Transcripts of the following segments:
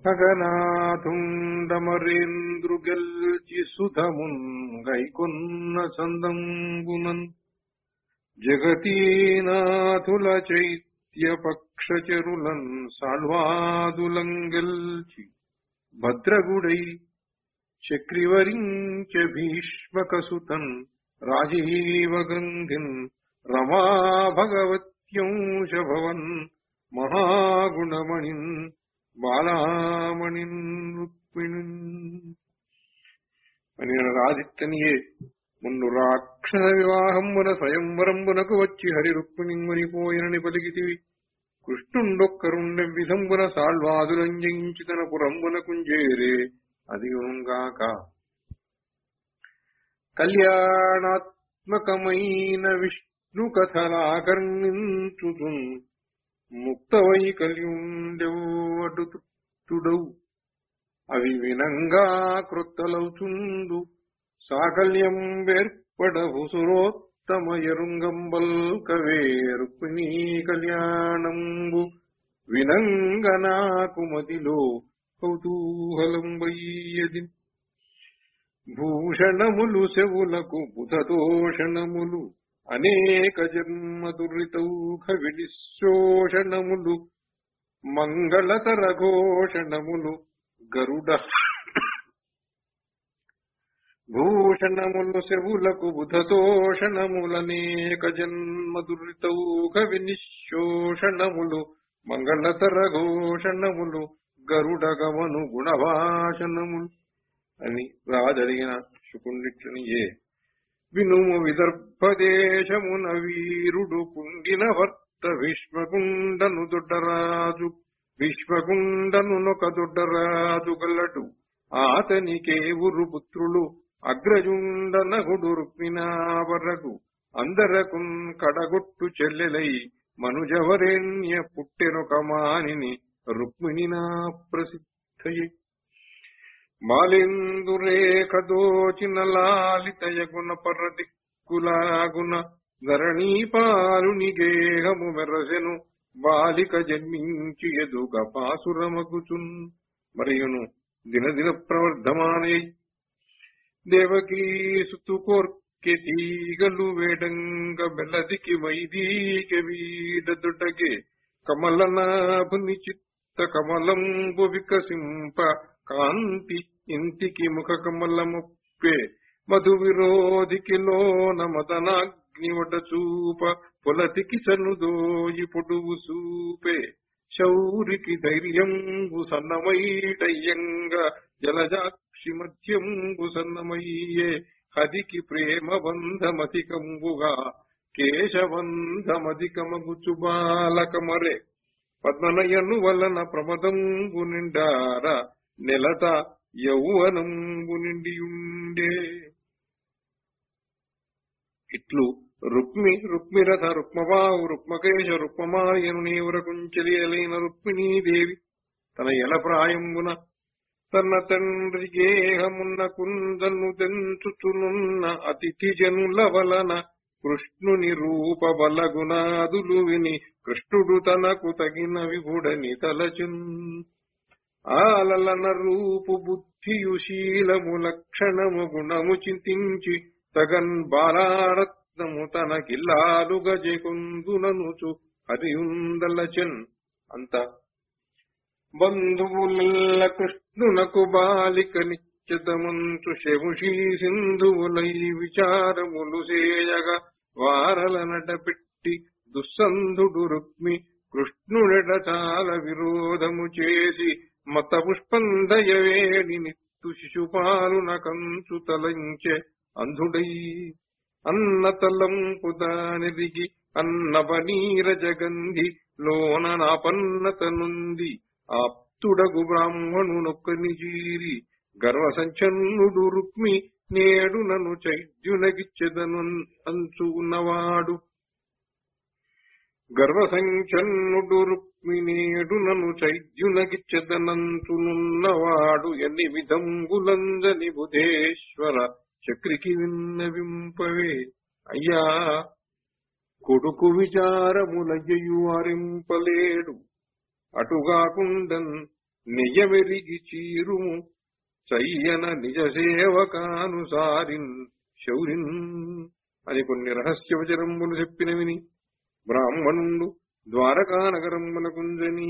సగనాథుండమరేంద్రుగెల్చి సుధమున్ గైకొన్న సందంబునన్ జగతీనాథుల చైత్య పక్షచరులన్ సాల్వాదులంగెల్చి భద్రగుడై చక్రివరించ భీష్మకసుతన్ రాజీవ గంధిన్ రమా భగవత్యంశభవన్ మహాగుణమణిన్ బాలామణిన్ రుక్మిణిన్ అని రాదిత్తనియే మున్ను రాక్షస వివాహంబున స్వయంవరంబునకు వచ్చి హరి రుక్మిణింగుని పోయినని పలికితివి కృష్ణుండొక్కరుండె విధంబున సాల్వాదులంజయించి తన పురంబున కుంజేరే అదిగాక కళ్యాణాత్మకమైన విష్ణు కథలాకర్ణించుతున్ ముక్తవై కలియుండెవు అటుతుడవు అవి వినంగా క్రొత్తలవుచుండు సాకల్యం వేర్పడవు సురోత్తమ ఎరుంగంబల్ కవే రుక్మిణీ కళ్యాణంబు వినంగనాకు మదిలో కౌతూహలంబయ్యది భూషణములు సెవులకు బుధదోషణములు అనేక జన్మ దురితౌఘ విడిశోషణములు మంగళతర ఘోషణములు గరుడ భూషణములు సెవులకు బుధతోషణములనేక జన్మ దురితౌఘ వినిశోషణములు మంగళతర ఘోషణములు గరుడ గమను గుణభాషణములు అని రాజడిగిన శుకుండిట్లనియే వినుము విదర్భదేశమున వీరుడు కుండిన భర్త భీష్మకుండను దొడ్డరాజు భీష్మకుండను నొక దొడ్డరాజు గల్లడు ఆతనికే ఉరు పుత్రులు అగ్రజుండనగుడు రుక్మిణావరగు అందరకున్ కడగొట్టు చెల్లెలై మనుజవరేణ్య పుట్టెనొక మానిని రుక్మిణినా ప్రసిద్ధయే మాలిందురేఖ దోచిన లాలితయగుణ పరదిక్కులాగున ధరణీపాలుని గేహము మెరసెను బాలిక జన్మించి ఎదుగ పాసురమగుచున్ మరియును దినదిన ప్రవర్ధమానై దేవకీ సుతుకోర్కె తీగలు వేడంగ బెల్లదికి వైదీక వీడదుటగే కమలనాభుని చిత్త కమలంబు వికసింప కాంతి ఇంటికి ముఖ కమలముప్పే మధు విరోధికి లోన మదనాగ్నివట చూప పొలతికి సనుదోయి పొడువు సూపే శౌరికి ధైర్యంబు సన్నమైటయ్యంగ జలజాక్షి మధ్యంబు సన్నమయ్యే హదికి ప్రేమ బంధమధికంబుగా కేశబంధమధికమగుచు బాలకమరే పద్మనయను వలన ప్రమదంబు నిండార నెలత యౌవనంబు నిండియుండే ఇట్లు రుక్మి రుక్మిరథ రుక్మవావు రుక్మకేశ రుక్మమాయను నీవరకుంచెలియలైన రుక్మిణీదేవి తన ఎల ప్రాయంబున తన తండ్రి గేహమున్న కుందను తెంచుచునున్న అతిథి జనుల వలన కృష్ణుని రూప బలగునాదులు విని కృష్ణుడు తనకు తగిన విభుడని తలచున్ ఆలలన రూపు బుద్ధియు శీలము లక్షణము గుణము చింతించి తగన్ బాలారత్నము తనకిల్లాలుగా జకుందుననుచు హరియుందలచన్ అంత బంధువుల కృష్ణునకు బాలిక నిశ్చితమంచు శముషీ సింధువులై విచారములు సేయగా వారల నటపెట్టి దుస్సంధుడు రుక్మి కృష్ణుడట చాల విరోధము చేసి మత పుష్పందయవేడి నిత్తు శిశుపాలున కంచు తలంచె అంధుడై అన్న తలంపు దానిదిగి అన్నపనీర జగంధి లోన నాపన్నతనుంది ఆప్తుడగు బ్రాహ్మణునొక్కని జీరి గర్వసంచన్నుడు రుక్మి నేడు నన్ను చైద్యునగిచ్చెదను అంచు ఉన్నవాడు గర్వసంచన్నుడు రుక్మిణీడు నన్ను చైద్యునగిచ్చెదనంచునున్నవాడు ఎన్ని విధంబులందని బుధేశ్వర చక్రికి విన్నవింపవే అయ్యా కొడుకు విచారములయ్యు వారింపలేడు అటుగాకుండన్ నిజమెరిగి చీరుము చయ్యన నిజ సేవకానుసారిన్ శౌరిన్ అని కొన్ని రహస్య వచనంబులు చెప్పిన విని బ్రాహ్మణుండు ద్వారకా నగరంబున కుంజని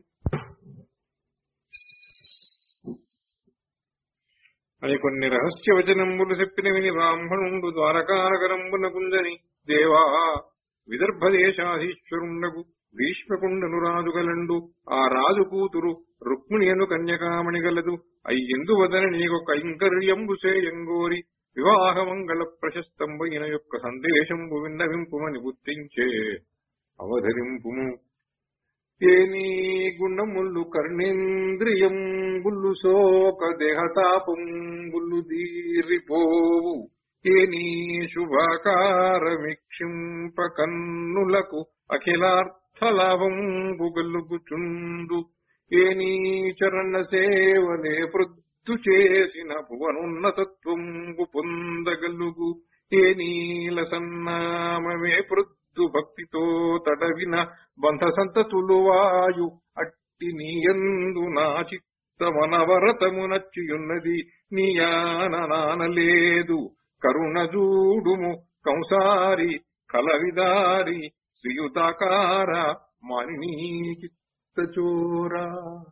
అని కొన్ని రహస్య వచనంబులు చెప్పిన విని బ్రాహ్మణుండు ద్వారకా నగరంబున కుంజని దేవా విదర్భ దేశాధీశ్వరుండగు భీష్మకుండను రాజుగలండు ఆ రాజు కూతురు రుక్మిణి అను కన్యకామణి గలదు అయ్యందు వదన నీకు కైంకర్యంబు సేయంగోరి వివాహమంగళ ప్రశస్తంబైన యొక్క సందేశంబు విన్నవింపుమని గుర్తించే అవధరింపుము ఏనీ గుండముళ్ళు కర్ణేంద్రియం బుల్లు శోక దేహతాపం బుల్లు దీరిపోవు ఏనీ శుభకారమిక్షింప కన్నులకు అఖిలార్థలాభం బుగలుగుచుండు ఏనీ చరణ సేవనే పృద్దు చేసిన భువనున్నతత్వంబు పొందగలుగు ఏ నీల సన్నామమే పృద్దు భక్తితో తడవిన బంధ సంతతులు వాయు అట్టి నీయందు నా చిత్తమనవరతము నచ్చియున్నది నీయాన నానలేదు కరుణ జూడుము కంసారి కలవిదారి శ్రీయుతాకార మానినీ చిత్తచోరా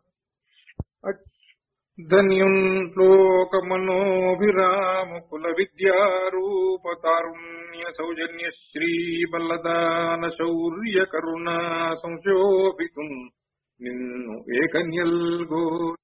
ధన్యున్ లోకమనోభిరామ కుల విద్యారూప తారుణ్య సౌజన్య శ్రీ బల్లదాన శౌర్య కరుణా సంశోభితు నిన్ను ఏకన్యల్గో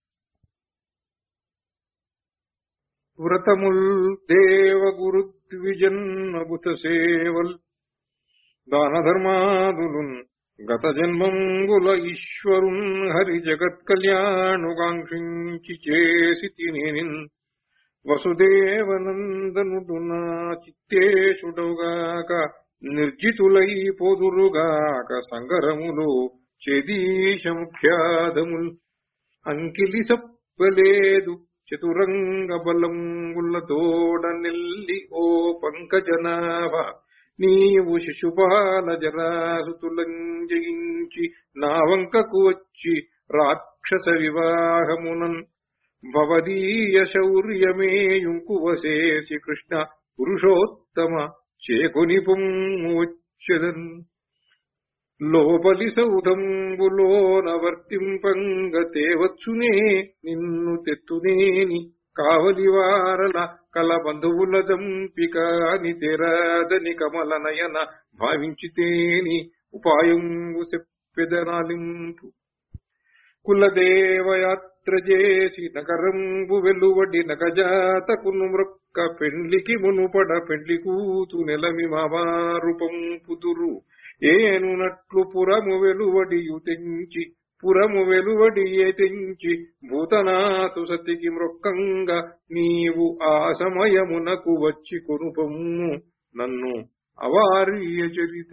వ్రతముల్ దేవ గురు ద్విజన్మగుత సేవల్ దాన ధర్మాదులున్ గత జన్మంగుల ఈశ్వరున్ హరి జగత్ కళ్యాణుకాంక్షించి చేసి తినేనిన్ వసుదేవనందనుడు నా చిత్తేశుడవుగాక నిర్జితులై పోదురుగాక సంగరములు చెదీశముఖ్యాదముల్ అంకిలి సప్పలేదు చతురంగ బలంగులతోడ నెల్లి ఓ పంకజనాభ నీవు శిశుపాల జరాసుతులం జయించి నా వంకకు వచ్చి రాక్షస వివాహమునన్ భవదీయ శౌర్యమేయుంకువశేసి కృష్ణ పురుషోత్తమ చేకుని పొమ్ము వచ్చదన్ లోపలి సౌధంబులోన వర్తింపంగ తేవచ్చునే నిన్ను తెత్తునేని కావలి వారల కల బంధువుల దంపిక అని తెరాదని కమల నయన భావించితేని ఉపాయంబు చెప్పెదనాలింపు కులదేవయాత్ర చేసి నగరంబు వెలువడి నగజాతకును మృక్క పెండ్లికి మునుపడ పెండ్లి కూతు నెలమి మావారు పంపుదురు ఏనునట్లు పురము వెలువడియు తెంచి పురము వెలువడి ఏ తెంచి భూతనాథు సతికి మృక్కంగా నీవు ఆ సమయమునకు వచ్చి కొనుపమ్ము నన్ను అవార్య చరిత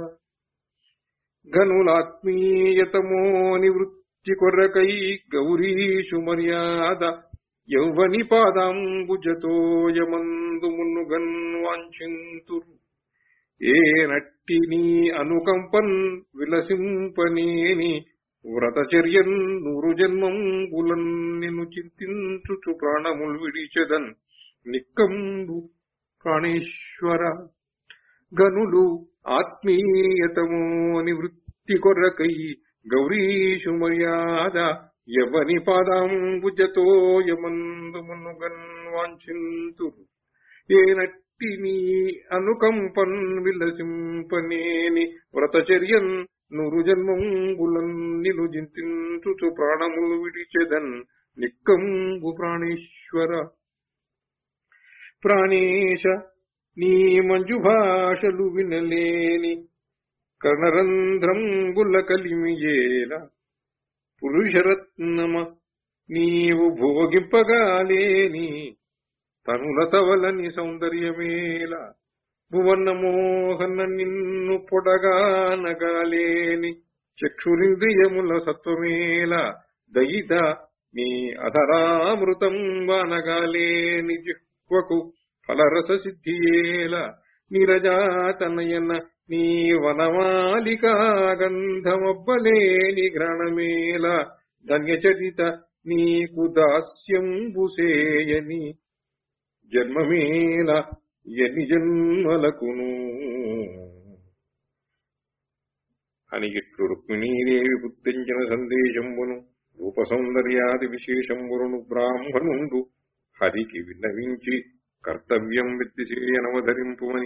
గనులాత్మీయతమో నివృత్తి కొరకై గౌరీషు మర్యాద యౌవని పాదాంబుజతోయమందు మున్నుగన్ వాంఛింతురు ఏ నట్టి నీ అనుకంపన్ విలసింపనేని వ్రతచర్యన్ నూరు జన్మం గులన్ నిన్ను చింతించుచు ప్రాణములు విడిచెదన్ నిక్కంబు ప్రాణేశ్వర గనులు ఆత్మీయతమో నివృత్తి కొరకై గౌరీషు మర్యాద ఎవని పాదాంబుజతో యమందు మునుగన్ వాంఛింతురు ఏ నట్టి నీ అనుకంపన్ విలసింపనేని వ్రతచర్యన్ నూరు జన్మంబులన్ నిలు జింతించుచు ప్రాణములు విడిచెదన్ నిక్కంబు ప్రాణేశ్వర ప్రాణేశ నీ మంజు భాషలు వినలేని కర్ణరంధ్రంబుల కలిమియేల పురుషరత్నమ నీవు భోగింపగాలేని తనులతవలని సౌందర్యమేల భువన మోహన నిన్ను పొడగానగాలేని చక్షురింద్రియముల సత్వమేల దయిత నీ అధరామృతం వానగాలేని జిహ్వకు ఫలరస సిద్ధియేల నిరజాతనయన నీ వనమాలికా గంధమబ్బలేని ఘ్రాణమేల ధన్యచరిత నీకు దాస్యంబుసేయని జన్మమేల ఎన్ని జన్మలకును అని ఇట్లు రుక్మిణీదేవి పుత్తించిన సందేశంబును రూప సౌందర్యాది విశేషంబును బ్రాహ్మణుండు హరికి విన్నవించి కర్తవ్యం విత్తిసేయనవధరింపుమని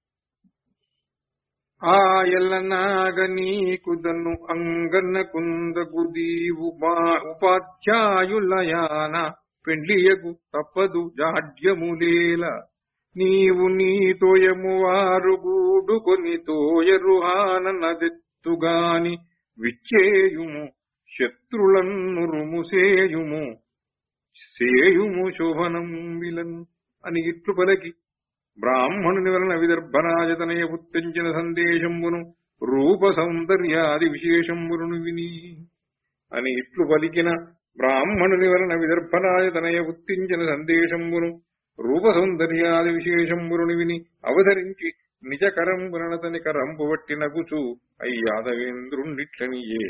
ఆ ఎల్లనాగ నీకు దన్ను అంగన్న కుందగు దీవు బా- ఉపాధ్యాయులయాన పెండ్లియగు తప్పదు జాడ్యములేల నీవు నీ తోయము వారు గూడుకొని తోయరు ఆననదెత్తుగాని విచ్చేయుము శత్రులను రుముసేయుము సేయుము శోభనం విలన్ అని ఇట్లు పలకి బ్రాహ్మణుని వలన విదర్భరాజతనయ పుత్తించిన సందేశంబును రూప సౌందర్యాది విశేషంబును విని అని ఇట్లు పలికిన బ్రాహ్మణుని వలన విదర్భరాజతనయ పుత్తించిన సందేశంబును రూప సౌందర్యాది విశేషంబును విని అవధరించి నిజ కరంబునతని కరంబు వట్టి నగుచు అయ్యాదవేంద్రుండిట్లనియే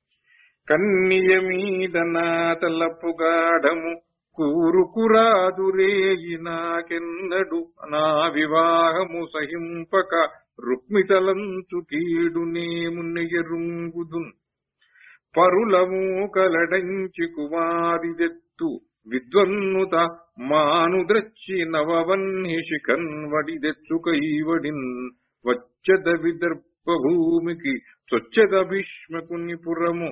కన్నియ మీద నా తలపుగాఢము కూరుకురాదురేయి నాకెన్నడు నా వివాహము సహింపక రుక్మితలంచు కీడునేమున్నెరుంగుదున్ పరులము కలడంచి కుమారిదెత్తు విద్వన్నుత మానుద్రచ్చి నవవన్హి కన్వడిదెత్తు కైవడిన్ వచ్చద విదర్భ భూమికి స్వచ్ఛద భీష్మకుని పురము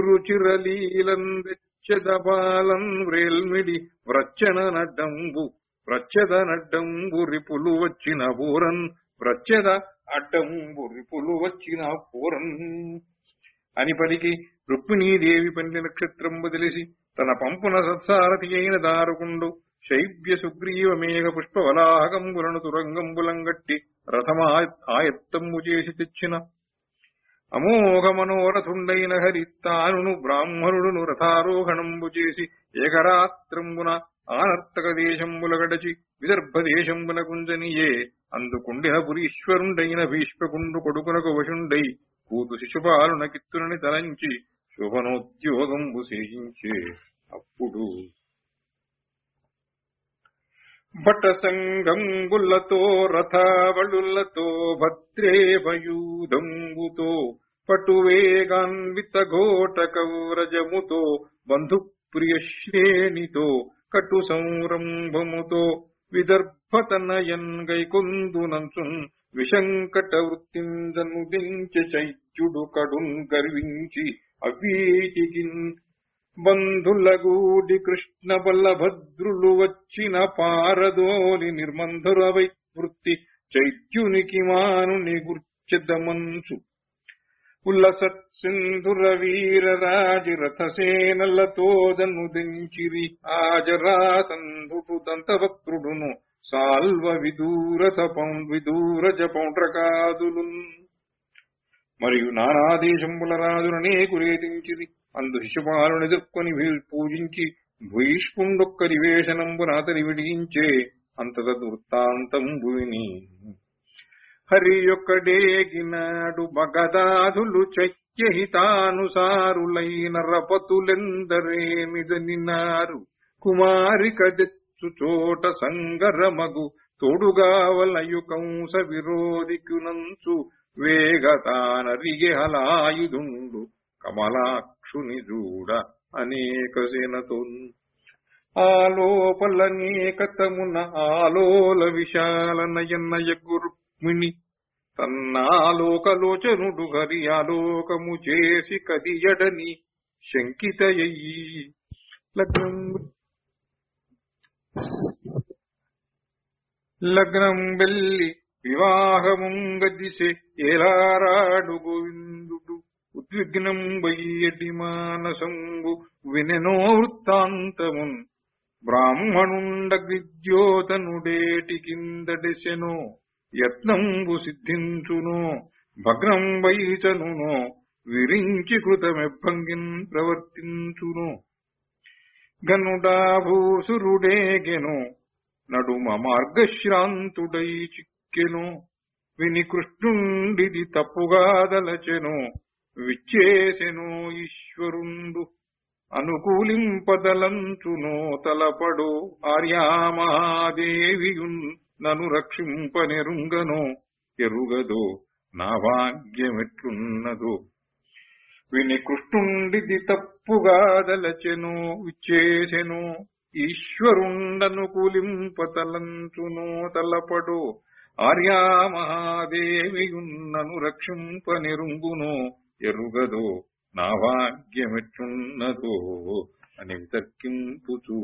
సురుచిరలీలందెచ్చద బాలం వ్రేల్మిడి వ్రచ్చన నడ్డంబు వ్రచ్చద నడ్డంబు రిపులు వచ్చిన పూరన్ వ్రచ్చద అడ్డంబు రిపులు వచ్చిన పూరన్ అని పలికి రుక్మిణీదేవి పండి నక్షత్రంబు తెలిసి తన పంపున సత్సారథి అయిన దారుకుండు శైవ్య సుగ్రీవ మేఘ పుష్పవలాహకంబులను తురంగంబులంగట్టి రథమా ఆయత్తంబు చేసి తెచ్చిన అమోఘ మనోరథుండైన హరి తానును బ్రాహ్మణుడును రథారోహణంబు చేసి ఏకరాత్రంబున ఆనర్తక దేశంబుల గడచి విదర్భ దేశంబున కుంజనియే అందుకుండిన పురీశ్వరుండైన భీష్మకుండు కొడుకునకు వశుండై కూతు శిశుపాలున కిత్తునని తలంచి శుభనోద్యోగంబు సేయించే అప్పుడు భట సంగంబులతో రథావళులతో భద్రేభయూధంబుతో పటువేగాన్విత ఘోటకౌరజముతో బంధుప్రియ శ్రేణితో కటు సంరంభముతో విదర్భతనయన్ గైకొందునంచున్ విశంకట వృత్తిందనుదించ చైత్యుడు కడున్ గర్వించి అవ్వీటికిన్ బంధులగూడి కృష్ణ బల్లభద్రులు వచ్చిన పారదోలి నిర్మంధురవై వృత్తి చైత్యునికి మానుని గుర్చెదమంచు ఉల్లసత్ సింధుర వీర రాజి రథసేనలతో దించిరి ఆజరాసంధుడు దంతవక్రుడును సాల్వ విదూరత పౌ- విదూరజ పౌండ్రకాదులున్ మరియు నానాదేశంబుల రాజులనేకు రేతించిరి అందు శిశుపాలను ఎదుర్కొని వీ- పూజించి భూయిష్పుండొక్క నివేశనంబున అతని విడిగించే అంతద వృత్తాంతంబు విని హరి యొక్కడేగినాడు మగదాదులు చక్యహితానుసారులైన రపతులెందరేమిదనినారు కుమారిక దెచ్చు చోట సంగరమగు తోడుగావలయు కంస విరోధికునంచు వేగతానరిగే హలాయుధుండు కమలాక్షుని చూడ అనేక సేనతోన్ ఆలోపలనేకతమున ఆలోల విశాల నయన్నయ గురుక్మిణి తన్నాలోకలోచనుడు హరి ఆలోకము చేసి కదియడని శంకితయ్యి లగ్నం లగ్నం వెళ్ళి వివాహముంగదిసే ఏలారాడు గోవిందుడు ఉద్విగ్నం వయ్యటి మానసంబు వినెనో వృత్తాంతమున్ బ్రాహ్మణుండగ్రిద్యోతనుడేటి కిందడెసెనో యత్నంబు సిద్ధించునో భగ్నం వైచనునో విరించి కృతమెభంగిన్ ప్రవర్తించునో గనుడా భూసురుడేగెను నడుమ మార్గశ్రాంతుడై చిక్కెను విని కృష్ణుండిది తప్పుగా దలచెను విచ్చేసెను ఈశ్వరుండు అనుకూలింపదలంచునో తలపడు ఆర్యామహాదేవియున్ నను రక్షింపనెరుంగనో ఎరుగదో నా భాగ్యమెట్లున్నదో విని కృష్ణుండిది తప్పుగా దలచెను విచ్చేసెను ఈశ్వరుండను కూలింపతలంచును తలపడు ఆర్యామహాదేవియున్నను రక్షింపనిరుంగును ఎరుగదో నా భాగ్యమెట్లున్నదో అని వితర్కింపుచూ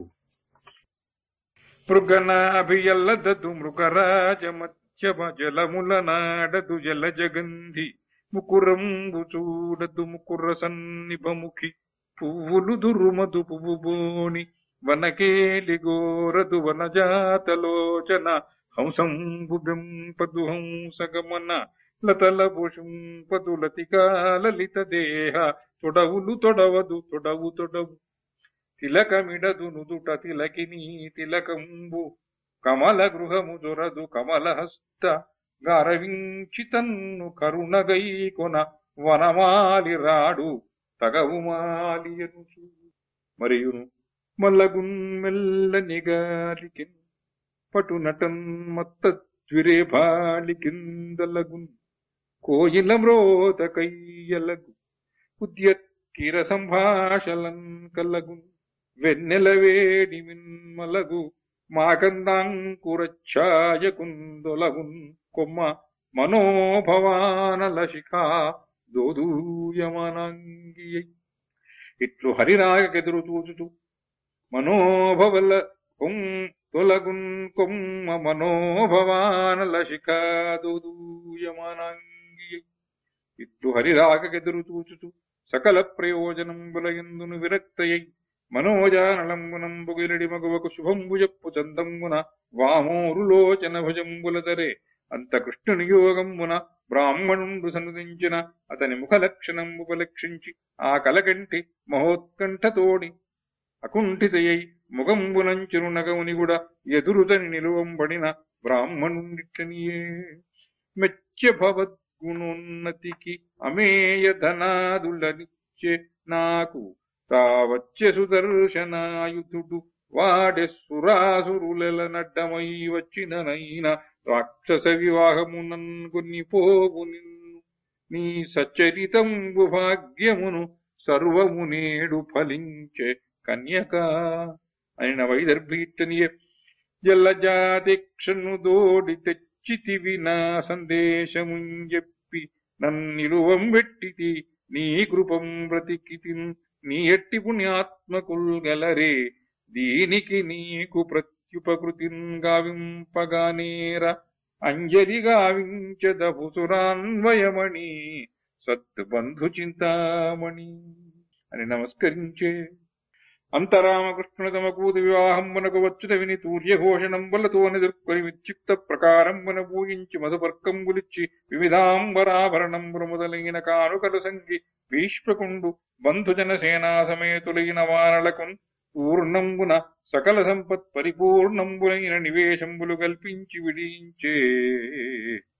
మృగనాభియల్లదదు మృగరాజమత్యమ జలముల నాడదు జల జగంధి ముకురంబు చూడదు ముకుర సన్నిభముఖి పువ్వులు దురుమదు పువ్వు బోని వనకేలి గోరదు వనజాతలోచన హంసంబు బింపదు హంసగమన లతల భుషింపదు లతికాలలిత దేహ తొడవులు తొడవదు తొడవు తొడవు తిలకమిడదు నుదుట తిలకిని తిలకంబు కమల గృహము దొరదు కమలహస్త గారవించితన్ను కరుణగై కొన వనమాలి రాడు తగవు మాలియనుచు మరియును మల్లగున్ మెల్ల నిగాలికిన్ పటునటన్ మత్త జ్విరే బాలికిందలగున్ కోయిల మ్రోత కయ్యలగు ఉద్యత్కిర సంభాషలన్ కలగున్ వెన్నెల వేడి మిన్మలగు మాకందాంకురఛాయకుందొలగున్ కొమ్మ మనోభవానల శిఖా దోదూయమనంగియై ఇట్లు హరిరాగకెదురు చూచుచు మనోభవల కొం తొలగున్ కొమ్మ మనోభవానల శిఖా దోదూయమనంగియై ఇట్లు హరిరాగకెదురు చూచుచు సకల ప్రయోజనంబులయందును విరక్తయై మనోజానలంబునంబు గిరిడి మగువకు శుభంబు చెప్పు చందంబున వామోరులోచన భుజంబులదరే అంత కృష్ణుని యోగంబున బ్రాహ్మణుండు సనుదించిన అతని ముఖ లక్షణంబు పలక్షించి ఆ కలకంటి మహోత్కంఠతోడి అకుంఠితయై ముఖంబునంచును నగవుని కూడా ఎదురుదని నిలువంబడిన బ్రాహ్మణుండిట్లనియే మెచ్చ భవద్గుణోన్నతికి అమేయ ధనాదులనిచ్చే నాకు తావచ్చే సుదర్శనాయుధుడు వాడె సురాసురుల నడ్డమై వచ్చిననైన రాక్షస వివాహమునన్ కొన్ని పోవు నిన్ను నీ సచ్చరితంబు భాగ్యమును సర్వము నేడు ఫలించే కన్యక అయిన వైదర్భీట్టనియే జల్లజాతిక్షను దోడి తెచ్చితివి నా సందేశము చెప్పి నన్నిలువం పెట్టితి నీ కృపం బ్రతికితిన్ నీ ఎట్టి పుణ్యాత్మకుల్ గలరే దీనికి నీకు ప్రత్యుపకృతిన్ గావింపగానేర అంజలి గావించదభుసురాన్వయమణి సద్బంధు చింతామణి అని నమస్కరించే అంతరామకృష్ణుడు తమకూతి వివాహంబునకు వచ్చుట విని తూర్యఘోషణంబులతో నిదుర్కొని విక్షిప్త ప్రకారంబున పూజించి మధుపర్కంబులిచ్చి వివిధాంబరాభరణంబులు మొదలైన కానుకలు సంగి భీష్మకుండు బంధుజన సేనా సమేతులైన వానలకున్ పూర్ణంబున సకల సంపత్ పరిపూర్ణంబులైన నివేశంబులు కల్పించి విడించే